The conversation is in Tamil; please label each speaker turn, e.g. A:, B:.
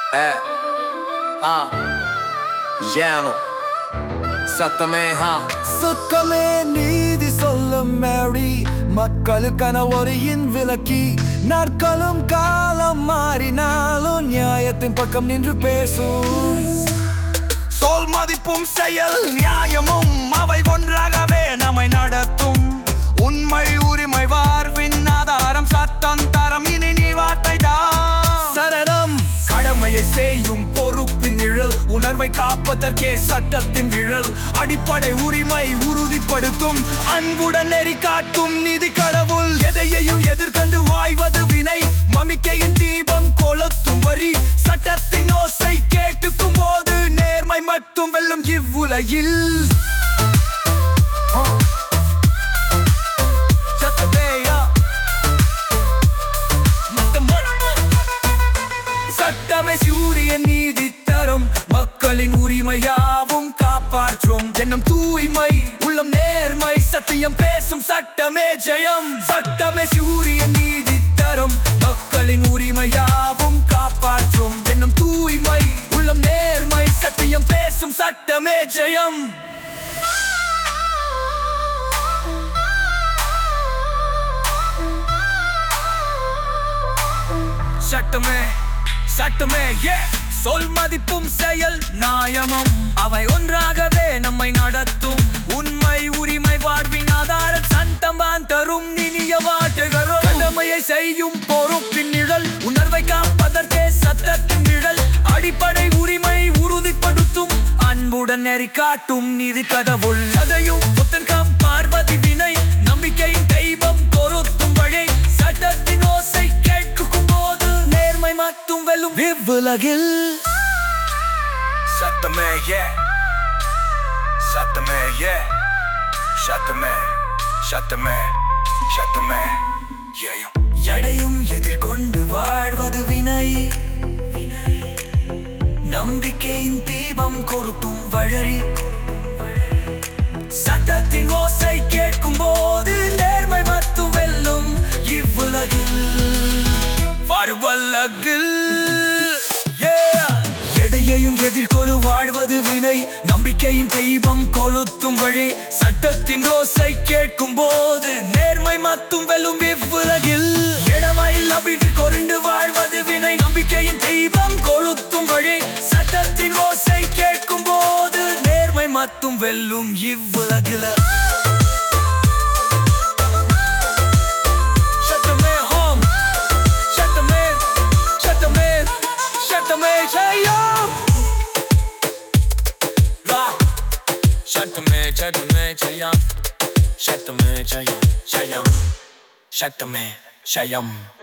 A: É. Ah. Gelo. சத்தமே ஹா
B: சுக்கமே நீதி சொல்லும் மேரி மக்களுக்கான ஒரு இன் விளக்கி நாட்களும் காலம் மாறினாலும் நியாயத்தின் பக்கம் நின்று பேசும் சொல் மதிப்பும் செயல் நியாயமும் அவை ஒன்றாகவே நம்மை நடத்தும் உண்மை உரிமை வாழ்வின் ஆதாரம் சட்டம் தரம் இனி நீ வார்த்தை சரணம் கடமையை செய்யும் பொறுப்பின் நிழல் உணர்வை காப்பதற்கே சட்டத்தின் நிழல் அடிப்படை உரிமை உறுதிப்படுத்தும் அன்புடன் நெறி காட்டும் நீதி கடவுள் எதையையும் எதிர்கண்டு வாய்வது வினை மமிக்கையின் தீபம் கொளுத்தும் வரி சட்டத்தின் ஓசை கேட்டுக்கும் போது நேர்மை மட்டும் வெல்லும் இவ்வுலகில் சத்தமேயா சட்டமே சூரியன் நீதி தரும் மக்களின் உரிமையாவும் காப்பாற்றும் என்னும் தூய்மை உள்ளம் நேர்மை சத்தியம் பேசும் சட்டமே ஜெயம் சட்டமே சூரியன் நீதி தரும் மக்களின் உரிமையாவும் காப்பாற்றும் என்னும் தூய்மை உள்ளம் நேர்மை சத்தியம் பேசும் சட்டமே ஜெயம் சட்டமே சட்டமே yeah. சொல் மதிப்பும் செயல் நியாயமும் அவை ஒன்றாகவே நம்மை நடத்தும் உண்மை உரிமை வாழ்வின் ஆதார சட்டம்பான் தரும் இனிய வாட்டுகிறோம் கடமையை செய்யும் பொறுப்பின் நிழல் உணர்வை காப்பதற்கே சட்டத்தின் நிழல் அடிப்படை உரிமை உறுதிப்படுத்தும் அன்புடன் நெறி காட்டும் நீதி கடவுள் அதையும் புத்தன்காம் பார்வதி வினை நம்பிக்கையின் தெய்வம் பொருத்தும் வழி சட்டத்தின் ஓசை கேட்கும் போது நேர்மை மட்டும் வெல்லும் இவ்வுலகில் சத்தமே yeah. சத்தமே yeah. சத்தமே சத்தமே சத்தமே yeah. எடையும் எதிர்கொண்டு வாழ்வது வினை நம்பிக்கையின் தீபம் கொடுக்கும் வழி சட்டத்தின் ஓசை கேட்கும் போது நேர்மை மட்டும் வெல்லும் இவ்வுலகில் வருவல்லகில் Yeah. எடையையும் எதிர்கொண்டு வாழ்வது வினை நம்பிக்கையின் தெய்வம் கொளுத்தும் வழி சட்டத்தின் ஓசை கேட்கும் போது நேர்மை மட்டும் வெல்லும் இவ்வுலகில் இடமையில் நம்பிக்கை கொண்டு வாழ்வது வினை நம்பிக்கையின் தெய்வம் கொளுத்தும் வழி சட்டத்தின் ஓசை கேட்கும் போது நேர்மை மட்டும் வெல்லும் இவ்வுலகில் சட்டமே ஹோம் சட்டமே சட்டமே சட்டமே ஜெயம்
C: சட்டமே சட்டமே ஜெயம் சட்டமே ஜெயம் ஜெயம் சட்டமே ஜெயம்